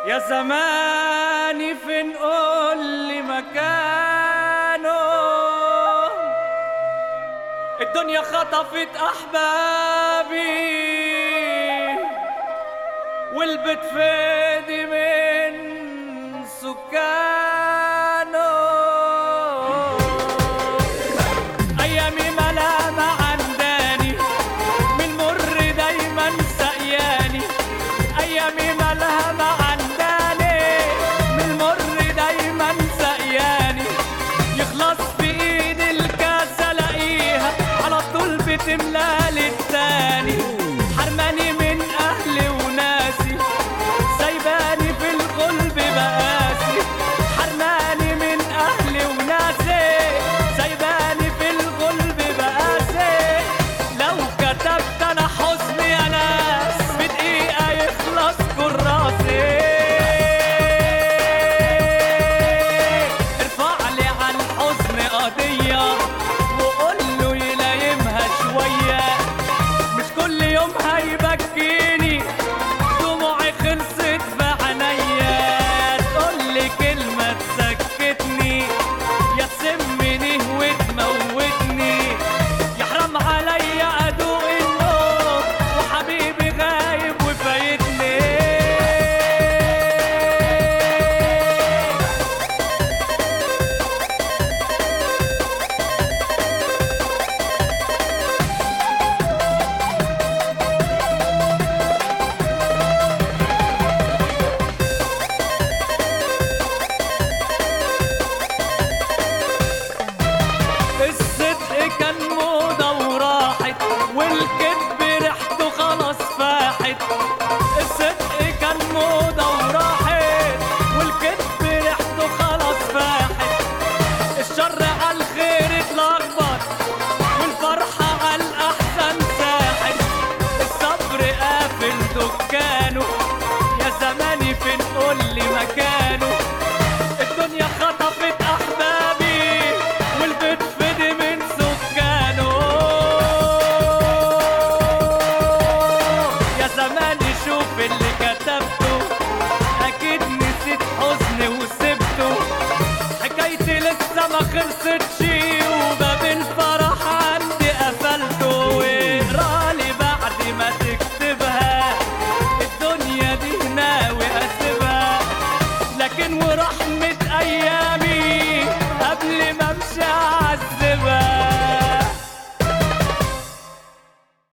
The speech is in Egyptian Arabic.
يا زماني فين قول لي مكانه الدنيا خطفت احبابي والبيت فادي من سكانه ايامي ملامة عنداني من مر دايما سقياني ايامي ملامة عنداني من مر دايما سقياني يخلص في ايد الكاس الاقيها على طول بتملى التاني حرماني من اهلي وناسي سايباني في القلب بقاسي حرماني من اهلي وناسي سايباني في القلب بقاسي لو كتبت انا حزني يا ناس بدقيقة يخلص كراسي ارفع لي عن حزن قضية وقول له يلايمها شوية مش كل يوم هيبكيني دموعي خلصت في عينيا تقول لي كلمة تسكتني يا تسمني وتموتني يا حرام عليا ادوق النوم وحبيبي غايب وفايتني الصدق كان موضة وراحت والكذب ريحته خلاص فاحت الصدق كان موضة وراحت والكذب ريحته خلاص فاحت الشر على الخير اتلخبط والفرحة على الأحسن ساحت الصبر قافل دكانه يا زماني فين قول لي مكانه الدنيا خطفت احبابي والبيت فدي من سكانه يا زماني شوف اللي كتبته اكيد نسيت حزني وسبته حكايتي لسه ما خلصتش